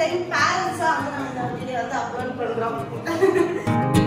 Time பேரண்ட்ஸா வந்து நம்ம இந்த வீடியோ வந்து அப்லோட் பண்றோம்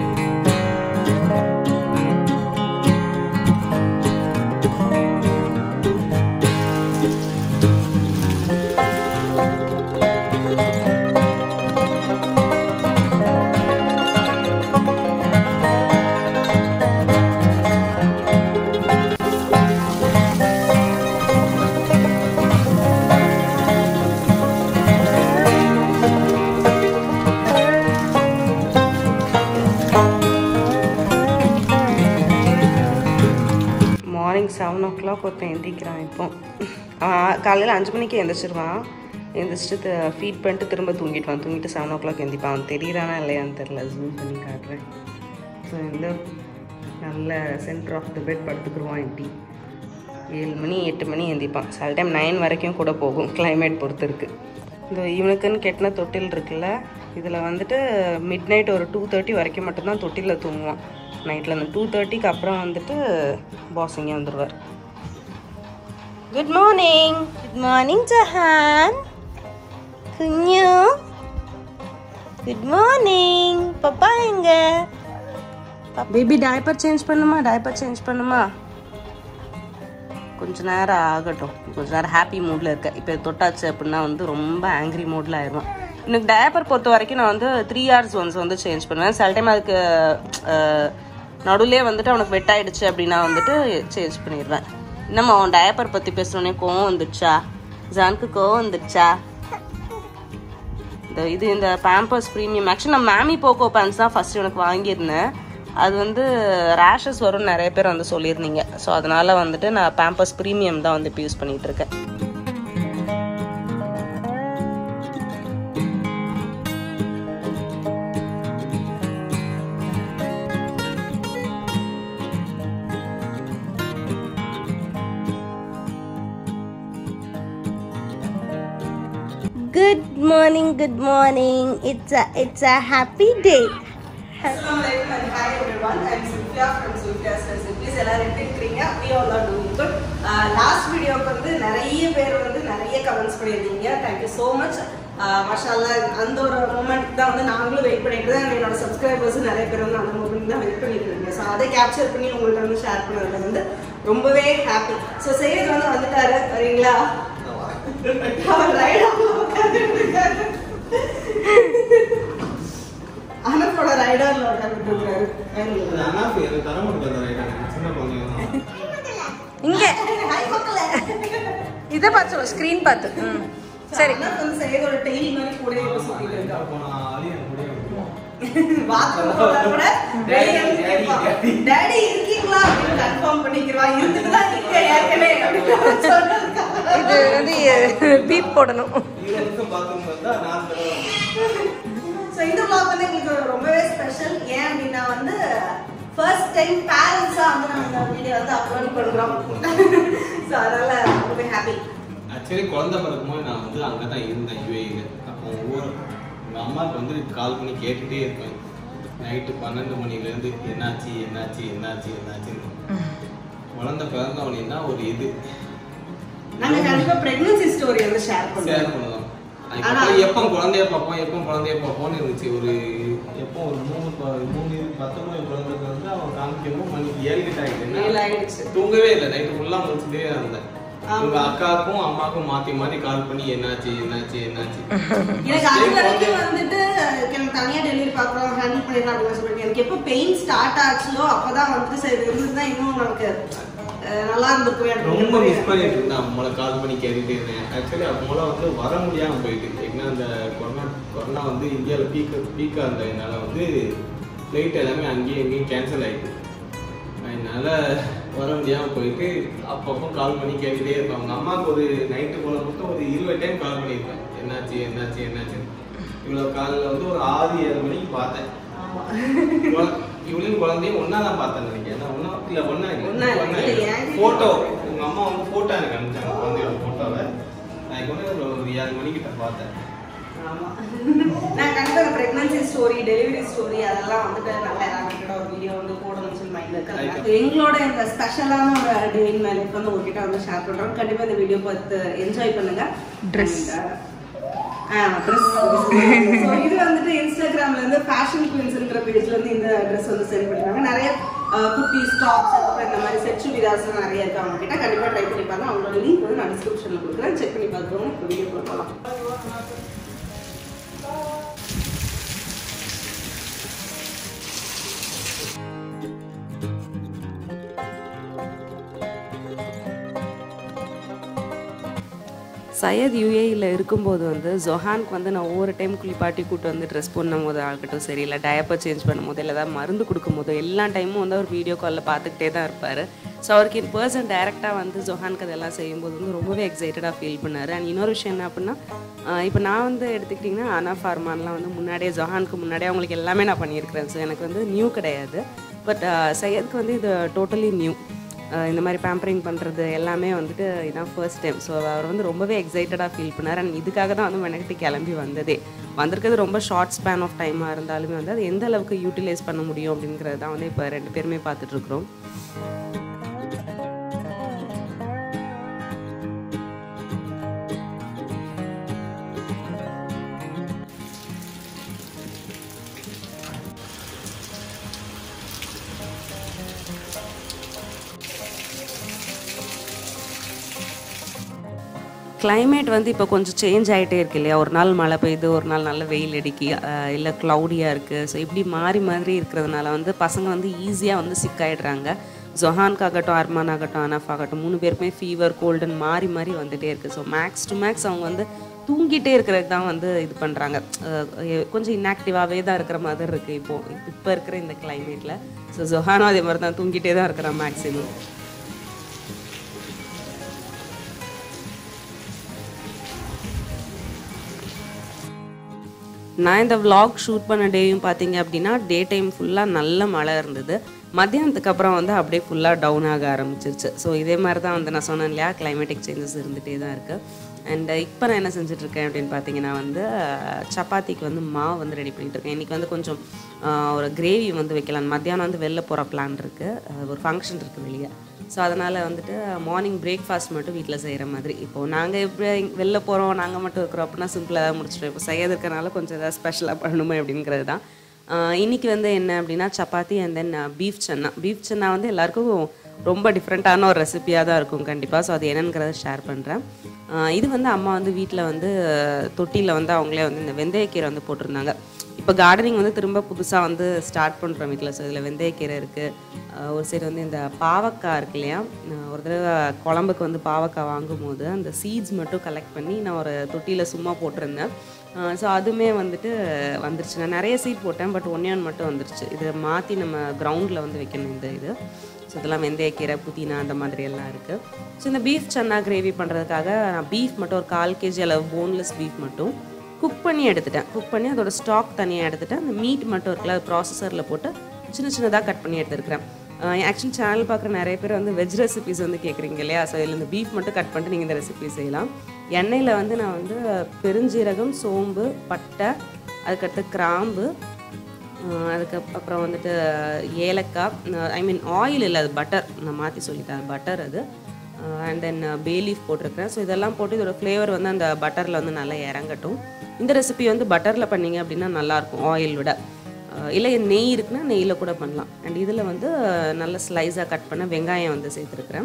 மார்னிங் செவன் ஓ கிளாக் ஒருத்தன் எந்திரிக்கிறான் இப்போ அவன் காலையில் அஞ்சு மணிக்கு எந்திரிச்சிருவான் எந்திரிச்சிட்டு ஃபீட் பண்ணிட்டு திரும்ப தூங்கிடுவான் தூங்கிட்டு செவன் ஓ கிளாக் எந்திரிப்பான் அவன் தெரியுறானா இல்லையான்னு தெரில ஜூம் பண்ணி காட்டுறேன் ஸோ இந்த நல்ல சென்டர் ஆஃப் த பெட் படுத்துக்குருவான் இப்படி ஏழு மணி எட்டு மணி எந்திரிப்பான் சில டைம் நைன் வரைக்கும் கூட போகும் கிளைமேட் பொறுத்து இருக்குது இந்த இவனுக்குன்னு கெட்டின தொட்டில் இருக்குல்ல இதில் வந்துட்டு மிட் நைட் ஒரு டூ தேர்ட்டி வரைக்கும் மட்டும்தான் தொட்டிலில் தூங்குவான் நைட்டில் அந்த டூ தேர்ட்டிக்கு அப்புறம் வந்துட்டு பாஸ் இங்கே வந்துடுவார் good morning good morning Jahan குஞ்சு குட் மார்னிங் பப்பா எங்க பேபி டைப்பர் சேஞ்ச் பண்ணுமா டைப்பர் சேஞ்ச் பண்ணுமா கொஞ்ச நேரம் ஆகட்டும் கொஞ்ச நேரம் ஹாப்பி மூடில் இருக்க இப்போ தொட்டாச்சு அப்படின்னா வந்து ரொம்ப ஆங்க்ரி மூடில் ஆயிடுவான் எனக்கு டயப்பர் பொறுத்த வரைக்கும் நான் வந்து த்ரீ ஹவர்ஸ் ஒன்ஸ் வந்து சேஞ்ச் பண்ணுவேன் சில டைம் அதுக்கு நடுவுலேயே வந்துட்டு அவனுக்கு வெட் ஆயிடுச்சு அப்படின்னா வந்துட்டு சேஞ்ச் பண்ணிடுவேன் என்னம்மா அவன் டயப்பர் பற்றி பேசுனோடனே கோவம் வந்துடுச்சா ஜானுக்கு கோவம் வந்துடுச்சா இந்த இது இந்த பேம்பர்ஸ் ப்ரீமியம் ஆக்சுவலி நான் மேமி போக்கோ பேண்ட்ஸ் தான் ஃபர்ஸ்ட் எனக்கு வாங்கியிருந்தேன் அது வந்து ரேஷஸ் வரும்னு நிறைய பேர் வந்து சொல்லியிருந்தீங்க ஸோ அதனால வந்துட்டு நான் பேம்பர்ஸ் ப்ரீமியம் தான் வந்து இப்போ யூஸ் பண்ணிட்டு இருக்கேன் Good morning, good morning. It's a it's a happy day. Hi everyone I'm Sulfiya from Sulfiya recipes எல்லாரும் எப்படி இருக்கிறீங்க we all are doing good last வீடியோக்கு வந்து நிறைய பேர் வந்து நிறைய கமெண்ட்ஸ் பண்ணியிருந்தீங்க தேங்க்யூ ஸோ மச் மஷாலா அந்த ஒரு மூமெண்ட் தான் வந்து நாங்களும் வெயிட் பண்ணிட்டு தான் என்னோட சப்ஸ்கிரைபர்ஸ் நிறைய பேர் வந்து அந்த மூமெண்ட் தான் வெயிட் பண்ணிட்டு இருக்கீங்க ஸோ அதை கேப்சர் பண்ணி உங்கள்ட்ட வந்து ஷேர் பண்ணதுல வந்து ரொம்பவே ஹாப்பி ஸோ சேவித் வந்து வந்துட்டாரு வரீங்களா அவர் ரைடா உட்காந்துட்டு இருக்காரு அனப்போட ரைடர்ல உட்காந்துட்டு இருக்காரு அது அனாஃபி, எனக்கு தர மாட்டேங்குது அந்த ரைடர். சின்ன குழந்தைங்க தான். இங்க ஹாய் மக்களே இதை பார்த்து சொல்லு ஸ்க்ரீன் பார்த்து ம் சரி அண்ணா வந்து செய்த ஒரு டெய்லி மாதிரி கூட இப்ப சுத்திட்டு இருக்கா அப்போ நான் ஆளி எனக்கு முடிய வைக்கும். பாத்ரூம் போனா கூட Daddy, வெளிய வந்து daddy, கேட்பா. daddy. டாடி இருக்கீங்களா அப்படின்னு கன்ஃபார்ம் பண்ணிக்கிறவா இருந்துட்டு தான் இருக்க ஏற்கனவே அப்படின்னு அவன் சொன்னதுக்கு இது வந்து பீப் போடணும் இருபது நிமிஷம் bathroom வந்தா நாலு தடவை வரும். ஸோ இந்த vlog வந்து எங்களுக்கு ரொம்பவே ஸ்பெஷல் ஏன் அப்படின்னா வந்து ஃபர்ஸ்ட் டைம் பேரண்ட்ஸா வந்து நம்ம இந்த வீடியோ வந்து அப்லோட் பண்றோம் ஸோ அதனால ரொம்பவே ஹாப்பி Actually, குழந்தை பிறக்கும்போது நான் வந்து அங்கதான் இருந்தேன் UAE ல. அப்போ ஒவ்வொரு எங்க அம்மாவுக்கு வந்து கால் பண்ணி கேட்டுட்டே இருப்பேன் நைட்டு பன்னெண்டு மணில இருந்து என்னாச்சு என்னாச்சு என்னாச்சு என்னாச்சுன்னு குழந்தை பிறந்த உடனே தான் ஒரு இது நாங்க கண்டிப்பா பிரெக்னன்சி ஸ்டோரி வந்து ஷேர் ஷேர் பண்ணுவோம் பண்ணலாம் ஆனா- அதுக்கப்புறம் எப்போ குழந்தைய பார்ப்போம் எப்போ குழந்தைய பார்ப்போம்னு இருந்துச்சு ஒரு எப்போ ஒரு மூணு ப- மூணு பத்தொன்பது குழந்தைக்கு வந்து அவன் காமிக்கணும் மணிக்கு ஏழு கிட்ட ஏழு ஆகிட்டு ஆயிடுச்சு. தூங்கவே இல்லை நைட்டு ஃபுல்லாக முடிச்சுட்டே இருந்தேன் ஆமா. உங்க அக்காவுக்கும் அம்மாவுக்கும் மாத்தி மாத்தி கால் பண்ணி என்னாச்சு என்னாச்சு என்னாச்சு எனக்கு அது வரைக்கும் வந்துட்டு எனக்கு தனியா டெலிவரி பார்க்குறோம் ஹேண்டில் பண்ணிடலாம் அப்படின்னு சொல்லிட்டு எனக்கு எப்போ பெயின் ஸ்டார்ட் ஆச்சுலோ அப்பதான் வந்துட்டு சரி இருந்துதான் இன்னும் நமக்கு அஹ், நல்லா இருந்திருக்குமே ரொம்ப மிஸ் அப்படின்னு பண்ணிட்டு இருந்தேன் அம்மளை கால் பண்ணி கேட்டுட்டே இருந்தேன் ஆக்சுவலி அம்மளை வந்து வர முடியாம போயிட்டு ஏன்னா அந்த கொரோனா கொரோனா வந்து இந்தியாவில் பீக் பீக்காக இருந்ததுனால வந்து ஃப்ளைட் எல்லாமே அங்கேயும் இங்கேயும் கேன்சல் ஆயிட்டு அதனால வர முடியாம போயிட்டு அப்பப்போ கால் பண்ணி கேட்டுட்டே இருப்பேன் அவங்க அம்மாவுக்கு ஒரு நைட்டு போல மட்டும் ஒரு இருபது டைம் கால் பண்ணியிருப்பேன் என்னாச்சு என்னாச்சு என்னாச்சு இவ்வளோ காலில் வந்து ஒரு ஆறு ஏழு மணிக்கு பார்த்தேன் ஆமா. குழ- இவளையும் குழந்தையும் ஒன்னா தான் பார்த்தேன் நினைக்கிறேன் நான் ஒண்ணா இல்ல ஒண்ணா ஒண்ணா இல்ல இல்ல. ஒண்ணா இல்ல, இல்ல என்கிட்ட போட்டோ உங்க அம்மா வந்து போட்டோ எனக்கு அனுப்பிச்சாங்க குழந்தையோட போட்டோவை நான் இப்போ வந்து ஒரு ஏழு மணிக்கிட்ட பார்த்தேன் ஆமா. நான் கண்டிப்பா பிரெக்னன்சி ஸ்டோரி டெலிவரி ஸ்டோரி அதெல்லாம் வந்துட்டு நல்லா எல்லாருக்கிட்ட ஒரு வீடியோ வந்து போடணும்னு சொல்லி மைண்ட்ல இருக்கு எங்களோட இந்த ஸ்பெஷலான ஒரு டே இன் மை லைஃப் வந்து உங்ககிட்ட வந்து ஷேர் பண்றோம் கண்டிப்பா இந்த வீடியோ பார்த்து என்ஜாய் பண்ணுங்க Dress. ட்ரெஸ் இது வந்துட்டு இன்ஸ்டாகிராம்ல இருந்து ஃபேஷன் குயின்ஸ்ங்கிற பேஜ்ல இருந்து இந்த ட்ரெஸ் வந்து சென்ட் பண்ணிருக்காங்க நிறைய குர்த்திஸ் டாப்ஸ் அதுக்கப்புறம் இந்த மாதிரி செட் சுடிதார்ஸ் நிறைய இருக்கு அவங்க கிட்ட கண்டிப்பா ட்ரை பண்ணி பாருங்க அவங்களோட லிங்க் வந்து நான் டிஸ்கிரிப்ஷன்ல கொடுக்குறேன் செக் பண்ணி பார்த்துக்கோங்க இப்போ வீடியோ போகலாம் சையத் யூஏயில் இருக்கும்போது வந்து ஜொஹானுக்கு வந்து நான் ஒவ்வொரு டைம் குளிப்பாட்டி கூட்டு வந்து ட்ரெஸ் பண்ணும் போது ஆகட்டும் சரி இல்லை டயப்பர் சேஞ்ச் பண்ணும்போது இல்லை ஏதாவது மருந்து கொடுக்கும் போது எல்லா டைமும் வந்து அவர் வீடியோ காலில் பார்த்துக்கிட்டே தான் இருப்பார் ஸோ அவருக்கு இன் பர்சன் டேரெக்டாக வந்து ஜொஹானுக்கு அதெல்லாம் செய்யும்போது வந்து ரொம்பவே எக்ஸைட்டடாக ஃபீல் பண்ணார் அண்ட் இன்னொரு விஷயம் என்ன அப்படின்னா இப்போ நான் வந்து எடுத்துக்கிட்டிங்கன்னா அனா ஃபார்மான்லாம் வந்து முன்னாடியே ஜொஹானுக்கு முன்னாடியே அவங்களுக்கு எல்லாமே நான் பண்ணியிருக்கிறேன் ஸோ எனக்கு வந்து நியூ கிடையாது பட் சையதுக்கு வந்து இது டோட்டலி நியூ அஹ் இந்த மாதிரி பேம்பரிங் பண்ணுறது எல்லாமே வந்துட்டு இதான் ஃபர்ஸ்ட் டைம் ஸோ அவர் வந்து ரொம்பவே எக்ஸைட்டடாக ஃபீல் பண்ணார் அண்ட் இதுக்காக தான் வந்து மெனக்கிட்டு கிளம்பி வந்ததே வந்திருக்கிறது ரொம்ப ஷார்ட் ஸ்பேன் ஆஃப் டைமாக இருந்தாலுமே வந்து அது எந்த அளவுக்கு யூட்டிலைஸ் பண்ண முடியும் அப்படிங்கிறது தான் வந்து இப்போ ரெண்டு பேருமே பார்த்துட்ருக்குறோம் climate வந்து இப்போ கொஞ்சம் சேஞ்ச் ஆகிட்டே இருக்கு இல்லையா ஒரு நாள் மழை பெய்யுது ஒரு நாள் நல்ல வெயில் அடிக்கி அஹ் இல்லை க்ளவுடியாக இருக்குது ஸோ இப்படி மாறி மாதிரி இருக்கிறதுனால வந்து பசங்க வந்து ஈஸியாக வந்து சிக்காயிடுறாங்க ஜொஹான்க் ஆகட்டும் அர்மான் ஆகட்டும் அனஃப் ஆகட்டும் மூணு பேருமே ஃபீவர் கோல்டன் மாறி மாறி வந்துட்டே இருக்குது ஸோ மேக்ஸ் டு மேக்ஸ் அவங்க வந்து தூங்கிட்டே இருக்கிறதுக்கு தான் வந்து இது பண்ணுறாங்க கொஞ்சம் இன்ஆக்டிவாகவே தான் இருக்கிற மாதிரி இருக்குது இப்போது இப்போ இருக்கிற இந்த கிளைமேட்டில் ஸோ ஜொஹானும் அதே மாதிரி தான் தூங்கிட்டே தான் இருக்கிறான் மேக்ஸிமம் நான் இந்த vlog ஷூட் பண்ண டேயும் பார்த்தீங்க அப்படின்னா டே டைம் ஃபுல்லாக நல்ல மழை இருந்தது மத்தியானத்துக்கு அப்புறம் வந்து அப்படியே ஃபுல்லாக டவுன் ஆக ஆரம்பிச்சிருச்சு ஸோ இதே மாதிரி தான் வந்து நான் சொன்னேன் இல்லையா கிளைமேட்டிக் சேஞ்சஸ் இருந்துகிட்டே தான் இருக்குது அண்ட் இப்போ நான் என்ன செஞ்சுட்டு இருக்கேன் அப்படின்னு பார்த்தீங்கன்னா வந்து அஹ், சப்பாத்திக்கு வந்து மாவு வந்து ரெடி பண்ணிட்டு இருக்கேன் இன்றைக்கி வந்து கொஞ்சம் அஹ், ஒரு கிரேவி வந்து வைக்கலாம் மத்தியானம் வந்து வெளில போகிற பிளான் இருக்குது ஒரு ஃபங்க்ஷன் இருக்குது வெளியே ஸோ அதனால் வந்துட்டு மார்னிங் பிரேக்ஃபாஸ்ட் மட்டும் வீட்டில் செய்கிற மாதிரி இப்போது நாங்கள் எப்படி வெளில போகிறோம் நாங்கள் மட்டும் இருக்கிறோம் அப்படின்னா சிம்பிளாக தான் முடிச்சிடுவோம் இப்போ செய்யறது இருக்கறனால கொஞ்சம் ஏதாவது ஸ்பெஷலாக பண்ணணுமே அப்படிங்கிறது தான் ஆஹ் இன்னைக்கு வந்து என்ன அப்படின்னா chapati and then beef chana beef chana வந்து எல்லாருக்கும் ரொம்ப டிஃப்ரெண்ட்டான ஒரு ரெசிபியாக தான் இருக்கும் கண்டிப்பாக ஸோ அது என்னங்கிறத ஷேர் பண்ணுறேன் இது வந்து அம்மா வந்து வீட்டில் வந்து தொட்டியில் வந்து அவங்களே வந்து இந்த வெந்தயக்கீரை வந்து போட்டிருந்தாங்க இப்போ கார்டனிங் வந்து திரும்ப புதுசாக வந்து ஸ்டார்ட் பண்ணுறோம் வீட்டில் ஸோ இதில் வெந்தயக்கீரை இருக்குது ஒரு சைடு வந்து இந்த பாவக்காய் இருக்கு இல்லையா நான் ஒரு தடவை குழம்புக்கு வந்து பாவக்காய் வாங்கும்போது அந்த சீட்ஸ் மட்டும் கலெக்ட் பண்ணி நான் ஒரு தொட்டியில் சும்மா போட்டிருந்தேன் ஸோ அதுவுமே வந்துட்டு வந்துருச்சு நான் நிறைய சீட் போட்டேன் பட் ஒன்றே ஒன்று மட்டும் வந்துருச்சு இதை மாற்றி நம்ம கிரவுண்டில் வந்து வைக்கணும் இந்த இது ஸோ இதெல்லாம் வெந்தயக்கீரை புதினா அந்த மாதிரி எல்லாம் இருக்குது ஸோ இந்த பீஃப் சன்னா கிரேவி பண்ணுறதுக்காக நான் பீஃப் மட்டும் ஒரு கால் கேஜி அளவு போன்லெஸ் பீஃப் மட்டும் குக் பண்ணி எடுத்துட்டேன் குக் பண்ணி அதோட ஸ்டாக் தனியாக எடுத்துட்டேன் அந்த மீட் மட்டும் இருக்குல்ல அது ப்ராசஸரில் போட்டு சின்ன சின்னதாக கட் பண்ணி எடுத்துருக்கிறேன் ஆக்சுவலி சேனல் பார்க்குற நிறைய பேர் வந்து வெஜ் ரெசிபிஸ் வந்து கேட்குறீங்க இல்லையா ஸோ இதில் இந்த பீஃப் மட்டும் கட் பண்ணிட்டு நீங்கள் இந்த ரெசிபி செய்யலாம் எண்ணெயில் வந்து நான் வந்து பெருஞ்சீரகம் சோம்பு பட்டை அதுக்கடுத்து கிராம்பு அஹ் அதுக்கு அப்~ அப்புறம் வந்துட்டு ஏலக்காய் ஐ மீன் ஆயில் இல்லை அது பட்டர் நான் மாற்றி சொல்லிட்டேன் பட்டர் அது அண்ட் தென் பே லீஃப் போட்டிருக்கிறேன் ஸோ இதெல்லாம் போட்டு இதோட ஃப்ளேவர் வந்து அந்த பட்டரில் வந்து நல்லா இறங்கட்டும் இந்த ரெசிபி வந்து பட்டரில் பண்ணீங்க அப்படின்னா நல்லாயிருக்கும் ஆயில் விட அஹ் இல்லை நெய் இருக்குன்னா நெய்யில் கூட பண்ணலாம் அண்ட் இதில் வந்து நல்ல ஸ்லைஸாக கட் பண்ண வெங்காயம் வந்து சேர்த்துருக்குறேன்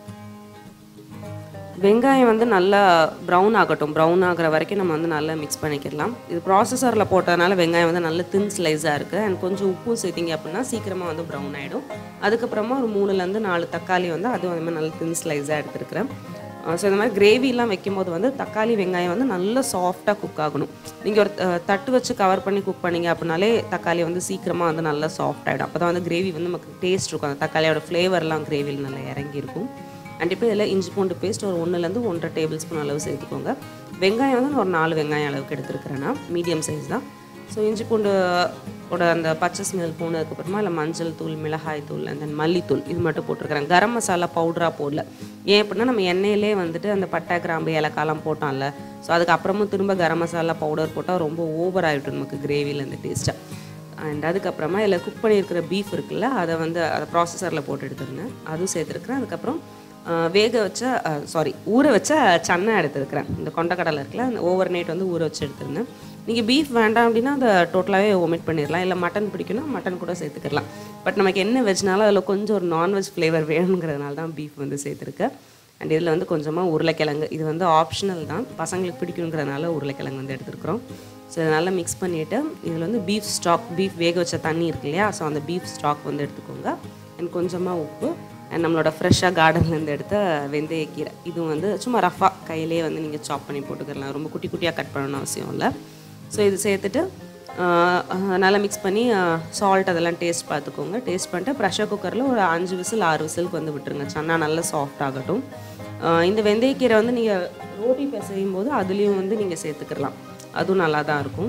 வெங்காயம் வந்து நல்லா ப்ரௌன் ஆகட்டும் ப்ரௌன் ஆகிற வரைக்கும் நம்ம வந்து நல்லா மிக்ஸ் பண்ணிக்கிடலாம் இது ப்ராசஸரில் போட்டதுனால வெங்காயம் வந்து நல்ல தின் ஸ்லைஸாக இருக்குது அண்ட் கொஞ்சம் உப்பும் சேர்த்திங்க அப்படின்னா சீக்கிரமாக வந்து ப்ரௌன் ஆகிடும் அதுக்கப்புறமா ஒரு மூணுலேருந்து நாலு தக்காளி வந்து அதுவும் அதே மாதிரி நல்ல தின் ஸ்லைஸாக எடுத்துருக்கிறேன் ஸோ இந்த மாதிரி கிரேவிலாம் வைக்கும்போது வந்து தக்காளி வெங்காயம் வந்து நல்லா சாஃப்டாக குக் ஆகணும் நீங்கள் ஒரு அஹ், தட்டு வச்சு கவர் பண்ணி குக் பண்ணீங்க அப்படின்னாலே தக்காளி வந்து சீக்கிரமாக வந்து நல்லா சாஃப்ட் ஆகிடும் அப்போ தான் வந்து கிரேவி வந்து நமக்கு டேஸ்ட் இருக்கும் அந்த தக்காளியோட ஃப்ளேவர்லாம் கிரேவியில் நல்லா இறங்கியிருக்கும் அண்ட் இப்போ இதில் இஞ்சி பூண்டு பேஸ்ட் ஒரு ஒன்றுலேருந்து ஒன்றரை டேபிள் ஸ்பூன் அளவு சேர்த்துக்கோங்க வெங்காயம் வந்து நான் ஒரு நாலு வெங்காயம் அளவுக்கு எடுத்துருக்கிறேன்னா மீடியம் சைஸ் தான் ஸோ இஞ்சி பூண்டு ஓட அந்த பச்சை ஸ்மெல் போனதுக்கப்புறமா இல்லை மஞ்சள் தூள் மிளகாய் தூள் அந்த மல்லித்தூள் இது மட்டும் போட்டிருக்கிறேன் கரம் மசாலா பவுடராக போடல ஏன் அப்படின்னா நம்ம எண்ணெயிலே வந்துட்டு அந்த பட்டை கிராம்பு ஏலக்காய்லாம் போட்டோம்ல ஸோ அதுக்கப்புறமும் திரும்ப கரம் மசாலா பவுடர் போட்டால் ரொம்ப ஓவர் ஆகிட்டும் நமக்கு கிரேவியில் அந்த டேஸ்ட்டாக அண்ட் அதுக்கப்புறமா இதில் குக் பண்ணியிருக்கிற பீஃப் இருக்குல்ல அதை வந்து அதை ப்ராசஸரில் போட்டு எடுத்துருந்தேன் அதுவும் சேர்த்துருக்குறேன் அதுக்கப்புறம் ஆஹ் வேக வச்ச சாரி ஊற வச்ச சன்னா எடுத்துருக்கிறேன் இந்த கொண்டக்கடலை இருக்குல்ல அந்த ஓவர் நைட் வந்து ஊற வச்சு எடுத்துருந்தேன் நீங்கள் பீஃப் வேண்டாம் அப்படின்னா அதை டோட்டலாகவே ஒமிட் பண்ணிடலாம் இல்லை மட்டன் பிடிக்குன்னா மட்டன் கூட சேர்த்துக்கலாம் பட் நமக்கு என்ன வெஜ்னாலும் அதில் கொஞ்சம் ஒரு நான்வெஜ் ஃப்ளேவர் வேணுங்கிறதுனால தான் பீஃப் வந்து சேர்த்துருக்கேன் அண்ட் இதில் வந்து கொஞ்சமாக உருளைக்கிழங்கு இது வந்து ஆப்ஷனல் தான் பசங்களுக்கு பிடிக்குங்கிறதுனால உருளைக்கிழங்கு வந்து எடுத்துருக்குறோம் ஸோ இதை நல்லா மிக்ஸ் பண்ணிவிட்டு இதில் வந்து பீஃப் ஸ்டாக் பீஃப் வேக வச்ச தண்ணி இருக்கு இல்லையா ஸோ அந்த பீஃப் ஸ்டாக் வந்து எடுத்துக்கோங்க அண்ட் கொஞ்சமாக உப்பு அண்ட் நம்மளோட ஃப்ரெஷ்ஷாக கார்டன்லேருந்து எடுத்த வெந்தயக்கீரை இதுவும் வந்து சும்மா ரஃபாக கையிலே வந்து நீங்கள் சாப் பண்ணி போட்டுக்கலாம் ரொம்ப குட்டி குட்டியாக கட் பண்ணணும்னு அவசியம் இல்லை ஸோ இது சேர்த்துட்டு ஆஹ், ஆஹ், நல்லா மிக்ஸ் பண்ணி சால்ட் அதெல்லாம் டேஸ்ட் பார்த்துக்கோங்க டேஸ்ட் பண்ணிட்டு ப்ரெஷர் குக்கரில் ஒரு அஞ்சு விசில் ஆறு விசிலுக்கு வந்து விட்டுருங்க சன்னா நல்லா சாஃப்ட் ஆகட்டும் ஆஹ், இந்த வெந்தயக்கீரை வந்து நீங்கள் ரோட்டி பிசையும் போது அதுலேயும் வந்து நீங்கள் சேர்த்துக்கலாம் அதுவும் நல்லா தான் இருக்கும்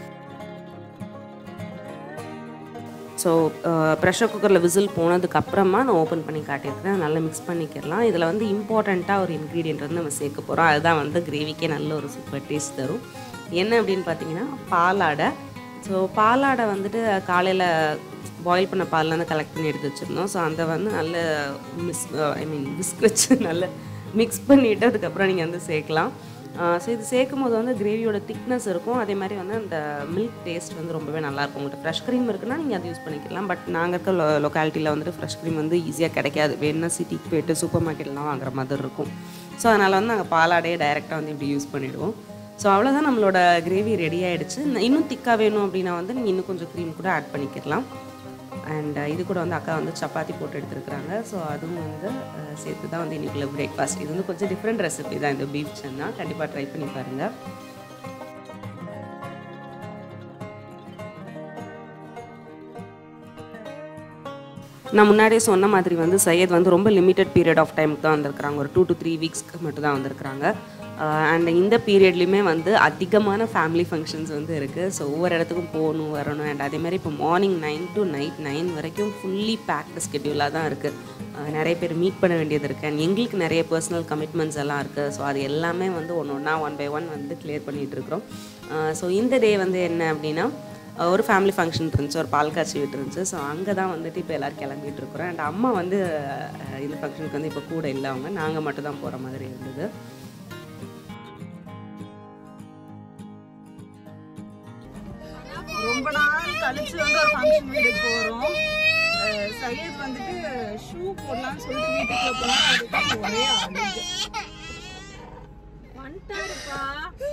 ஸோ ப்ரெஷர் குக்கரில் விசில் போனதுக்கு அப்புறமா நான் ஓப்பன் பண்ணி காட்டியிருக்கிறேன் நல்லா மிக்ஸ் பண்ணிக்கிறலாம் இதில் வந்து இம்பார்ட்டண்ட்டாக ஒரு இன்க்ரீடியன்ட் வந்து நம்ம சேர்க்க போகிறோம் அதுதான் வந்து கிரேவிக்கே நல்ல ஒரு சூப்பர் டேஸ்ட் தரும் என்ன அப்படின்னு பார்த்தீங்கன்னா பாலாடை ஸோ பாலாடை வந்துட்டு காலையில் பாயில் பண்ண பால்லேருந்து கலெக்ட் பண்ணி எடுத்து வச்சுருந்தோம் ஸோ அந்த வந்து நல்ல மிஸ் ஐ மீன் விஸ்க் வச்சு நல்ல மிக்ஸ் பண்ணிவிட்டு அதுக்கப்புறம் நீங்கள் வந்து சேர்க்கலாம் ஸோ இது சேர்க்கும் போது வந்து கிரேவியோட திக்னஸ் இருக்கும் அதே மாதிரி வந்து அந்த மில்க் டேஸ்ட் வந்து ரொம்பவே நல்லாயிருக்கும் உங்கள்கிட்ட ஃப்ரெஷ் க்ரீம் இருக்குன்னா நீங்கள் அதை யூஸ் பண்ணிக்கலாம் பட் நாங்கள் இருக்க லொ லொக்காலிட்டியில் வந்துட்டு ஃப்ரெஷ் க்ரீம் வந்து ஈஸியாக கிடைக்காது வேணும்னா சிட்டிக்கு போயிட்டு சூப்பர் மார்க்கெட்லாம் வாங்குற மாதிரி இருக்கும் ஸோ அதனால் வந்து நாங்கள் பாலாடையே டைரெக்டாக வந்து இப்படி யூஸ் பண்ணிவிடுவோம் ஸோ அவ்வளோதான் நம்மளோட கிரேவி ரெடி ஆகிடுச்சு இன்னும் திக்காக வேணும் அப்படின்னா வந்து நீங்கள் இன்னும் கொஞ்சம் க்ரீம் கூட ஆட் பண்ணிக்கலாம் அண்ட் இது கூட வந்து அக்கா வந்து சப்பாத்தி போட்டு எடுத்துருக்குறாங்க ஸோ அதுவும் வந்து அஹ், சேர்த்து தான் வந்து இன்றைக்குள்ள பிரேக்ஃபாஸ்ட் இது வந்து கொஞ்சம் டிஃப்ரெண்ட் ரெசிபி தான் இந்த பீஃப் சன்னா கண்டிப்பாக ட்ரை பண்ணி பாருங்கள் நான் முன்னாடியே சொன்ன மாதிரி வந்து சையத் வந்து ரொம்ப லிமிட்டட் பீரியட் ஆஃப் டைமுக்கு தான் வந்திருக்கிறாங்க ஒரு டூ டு த்ரீ வீக்ஸ்க்கு மட்டும் தான் வந்திருக்கிறாங்க அண்ட் இந்த பீரியட்லேயுமே வந்து அதிகமான ஃபேமிலி ஃபங்க்ஷன்ஸ் வந்து இருக்குது ஸோ ஒவ்வொரு இடத்துக்கும் போகணும் வரணும் அண்ட் அதே மாதிரி இப்போ morning nine to night nine வரைக்கும் ஃபுல்லி பேக்டு ஸ்கெடியூலாக தான் இருக்குது நிறைய பேர் மீட் பண்ண வேண்டியது இருக்குது அண்ட் எங்களுக்கு நிறைய பர்சனல் கமிட்மெண்ட்ஸ் எல்லாம் இருக்குது ஸோ அது எல்லாமே வந்து ஒன்று ஒன்றா ஒன் பை ஒன் வந்து கிளியர் பண்ணிகிட்டு இருக்கிறோம் ஸோ இந்த டே வந்து என்ன அப்படின்னா அஹ் ஒரு ஃபேமிலி ஃபங்க்ஷன் இருந்துச்சு ஒரு பால் காய்ச்சி வீட்டு இருந்துச்சு ஸோ அங்கே தான் வந்துட்டு இப்போ எல்லோரும் கிளம்பிட்டு இருக்கிறோம் அண்ட் அம்மா வந்து அஹ், இந்த ஃபங்க்ஷனுக்கு வந்து இப்போ கூட இல்லை அவங்க நாங்கள் மட்டும் தான் போகிற மாதிரி இருந்தது ரொம்ப நாள் கழிச்சு வந்து ஒரு ஃபங்க்ஷன் வீட்டுக்கு போறோம் அஹ் சையத் வந்துட்டு ஷூ போடலாம்னு சொல்லிட்டு வீட்டுக்குள்ள போனா அதுக்கு ஒரே அழுகு வந்துட்டாருப்பா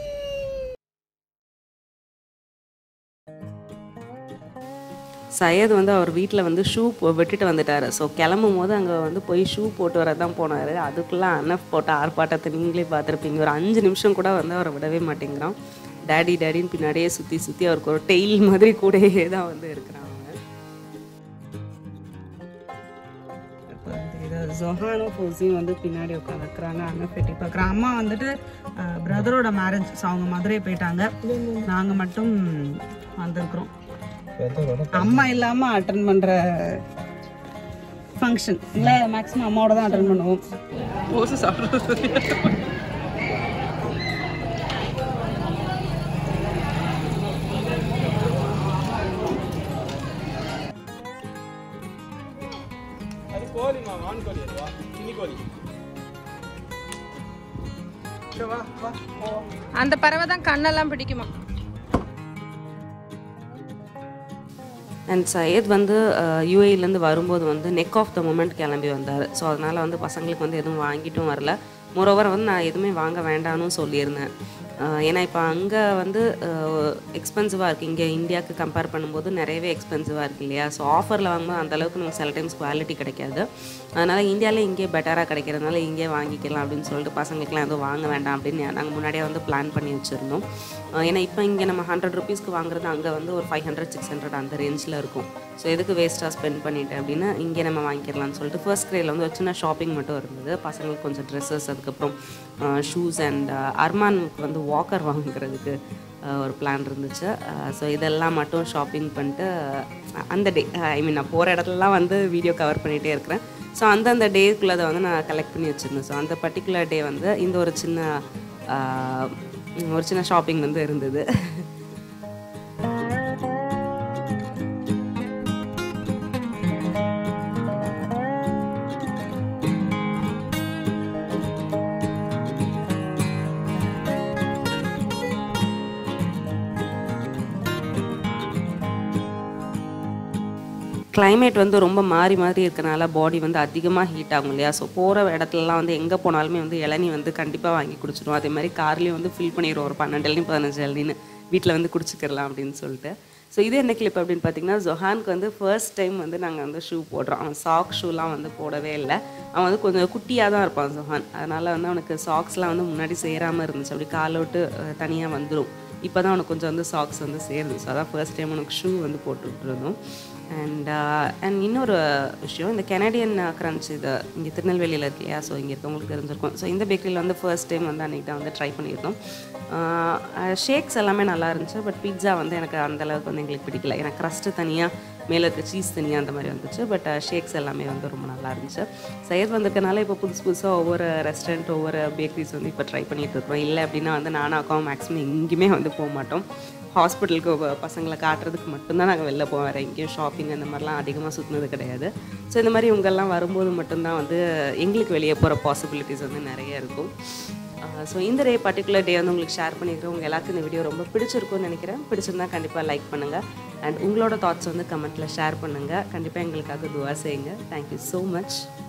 சையத் வந்து அவர் வீட்டில் வந்து ஷூ விட்டுட்டு வந்துட்டார் ஸோ கிளம்பும் போது அங்கே வந்து போய் ஷூ போட்டு வர தான் போனார் அதுக்குள்ளே அனஃப் போட்ட ஆர்ப்பாட்டத்தை நீங்களே பார்த்துருப்பீங்க ஒரு அஞ்சு நிமிஷம் கூட வந்து அவரை விடவே மாட்டேங்கிறான் டேடி டேடின்னு பின்னாடியே சுற்றி சுற்றி அவருக்கு ஒரு டெய்ல் மாதிரி கூடயே தான் வந்து இருக்கிறாங்க இப்போ வந்து இது ஜொஹானும் ஃபோஸியும் வந்து பின்னாடி உட்காந்துருக்குறாங்க அனஃப் எட்டி பார்க்குறாங்க அம்மா வந்துட்டு பிரதரோட மேரேஜ் ஸோ அவங்க மதுரை போயிட்டாங்க நாங்கள் மட்டும் வந்திருக்கிறோம் அம்மா இல்லாம அட்டன் பண்ற ஃபங்க்ஷன் இல்ல மேக்ஸிமம் அம்மாவோட தான் அட்டன் பண்ணுவோம் போசு சாப்பிடுறது அது கோழிமா வான் கோழி அதுவா கிளி கோழி சரி, வா வா போ அந்த பறவை தான் கண்ணெல்லாம் பிடிக்குமா அண்ட் சையத் வந்து யூஏலேருந்து வரும்போது வந்து நெக் ஆஃப் த மூமெண்ட் கிளம்பி வந்தார் ஸோ அதனால் வந்து பசங்களுக்கு வந்து எதுவும் வாங்கிட்டும் வரல மோரோவர் வந்து நான் எதுவுமே வாங்க வேண்டாம்னு சொல்லியிருந்தேன் அஹ் ஏன்னா இப்போ அங்கே வந்து எக்ஸ்பென்சிவாக இருக்குது இங்கே இந்தியாவுக்கு கம்பேர் பண்ணும்போது நிறையவே எக்ஸ்பென்சிவாக இருக்குது இல்லையா ஸோ ஆஃபரில் வாங்கும்போது அந்த அளவுக்கு நமக்கு சில டைம்ஸ் குவாலிட்டி கிடைக்காது அதனால் இந்தியாவிலே இங்கே பெட்டராக கிடைக்கிறதுனால இங்கே வாங்கிக்கலாம் அப்படின்னு சொல்லிட்டு பசங்களுக்குலாம் எதுவும் வாங்க வேண்டாம் அப்படின்னு நாங்கள் முன்னாடியே வந்து பிளான் பண்ணி வச்சுருந்தோம் அஹ் ஏன்னா இப்போ இங்கே நம்ம ஹண்ட்ரட் ருபீஸ்க்கு வாங்குறது அங்கே வந்து ஒரு ஃபைவ் ஹண்ட்ரட் சிக்ஸ் ஹண்ட்ரட் அந்த ரேஞ்சில் இருக்கும் ஸோ எதுக்கு வேஸ்ட்டாக ஸ்பெண்ட் பண்ணிட்டு அப்படின்னு இங்கே நம்ம வாங்கிக்கலாம்னு சொல்லிட்டு ஃபர்ஸ்ட் கிரேடில் வந்து ஒரு சின்ன ஷாப்பிங் மட்டும் இருந்தது பசங்களுக்கு கொஞ்சம் ட்ரெஸ்ஸஸ் அதுக்கப்புறம் ஷூஸ் அண்ட் அர்மானுக்கு வந்து வாக்கர் வாங்குறதுக்கு அஹ், ஒரு பிளான் இருந்துச்சு ஸோ இதெல்லாம் மட்டும் ஷாப்பிங் பண்ணிட்டு அஹ், அந்த டே ஐ மீன் நான் போகிற இடத்துலலாம் வந்து வீடியோ கவர் பண்ணிகிட்டே இருக்கிறேன் ஸோ அந்தந்த டேக்குள்ளே அதை வந்து நான் கலெக்ட் பண்ணி வச்சுருந்தேன் ஸோ அந்த பர்டிகுலர் டே வந்து இந்த ஒரு சின்ன அஹ், ஒரு சின்ன ஷாப்பிங் வந்து இருந்தது climate வந்து ரொம்ப மாறி மாறி இருக்கனால பாடி வந்து அதிகமாக ஹீட் ஆகும் இல்லையா ஸோ போகிற இடத்துலலாம் வந்து எங்கே போனாலுமே வந்து இளநீ வந்து கண்டிப்பாக வாங்கி குடிச்சிடுவோம் அதே மாதிரி கார்லேயும் வந்து ஃபில் பண்ணிடுவோம் ஒரு பன்னெண்டு இளநீ பதினஞ்சு இளநின்னு வீட்டில் வந்து குடிச்சிக்கிறலாம் அப்படின்னு சொல்லிட்டு ஸோ இது என்ன கிளிப் அப்படின்னு பார்த்தீங்கன்னா ஜொஹானுக்கு வந்து ஃபர்ஸ்ட் டைம் வந்து நாங்கள் வந்து ஷூ போடுறோம் அவன் சாக் ஷூலாம் வந்து போடவே இல்லை அவன் வந்து கொஞ்சம் குட்டியாக தான் இருப்பான் ஜொஹான் அதனால் வந்து அவனுக்கு சாக்ஸ்லாம் வந்து முன்னாடி சேராமல் இருந்துச்சு அப்படி காலை விட்டு தனியாக வந்துடும் இப்போ தான் அவனுக்கு கொஞ்சம் வந்து சாக்ஸ் வந்து சேருது ஸோ அதான் ஃபர்ஸ்ட் டைம் அவனுக்கு ஷூ வந்து போட்டுட்டு இருந்தோம் அண்ட் அண்ட் இன்னொரு விஷயம் இந்த கெனடியன் கிரன்ச் இது இங்கே திருநெல்வேலியில் இருக்கு இல்லையா ஸோ இங்கே இருக்கவங்களுக்கு தெரிஞ்சிருக்கும் ஸோ இந்த பேக்கரியில் வந்து ஃபர்ஸ்ட் டைம் வந்து அன்றைக்கி தான் வந்து ட்ரை பண்ணியிருந்தோம் ஷேக்ஸ் எல்லாமே நல்லா இருந்துச்சு பட் பீட்சா வந்து எனக்கு அந்த அளவுக்கு வந்து எங்களுக்கு பிடிக்கல ஏன்னா க்ரஸ்ட்டு தனியாக மேலே இருக்க சீஸ் தனியாக அந்த மாதிரி வந்துச்சு பட் ஷேக்ஸ் எல்லாமே வந்து ரொம்ப நல்லா இருந்துச்சு சையத் வந்திருக்கனால இப்போ புதுசு புதுசாக ஒவ்வொரு ரெஸ்டாரண்ட் ஒவ்வொரு பேக்கரிஸ் வந்து இப்போ ட்ரை பண்ணிட்டு இருக்கோம் இல்லை அப்படின்னா வந்து நானும் அக்காவும் மேக்ஸிமம் எங்கேயுமே வந்து போக மாட்டோம் ஹாஸ்பிட்டலுக்கு வ- பசங்களை காட்டுறதுக்கு மட்டும்தான் நாங்கள் வெளில போவோம் வேறு எங்கேயும் ஷாப்பிங் அந்த மாதிரிலாம் அதிகமாக சுற்றினது கிடையாது ஸோ இந்த மாதிரி இவங்கெல்லாம் வரும்போது மட்டும்தான் வந்து எங்களுக்கு வெளியே போகிற பாசிபிலிட்டிஸ் வந்து நிறைய இருக்கும் ஸோ இந்த டே பர்டிகுலர் டே வந்து உங்களுக்கு ஷேர் பண்ணியிருக்கேன் உங்கள் எல்லாருக்கும் இந்த வீடியோ ரொம்ப பிடிச்சிருக்கும்னு நினைக்கிறேன் பிடிச்சிருந்தா கண்டிப்பாக லைக் பண்ணுங்கள் அண்ட் உங்களோட தாட்ஸ் வந்து கமெண்ட்டில் ஷேர் பண்ணுங்கள் கண்டிப்பாக எங்களுக்காக துவா செய்யுங்க தேங்க்யூ ஸோ மச்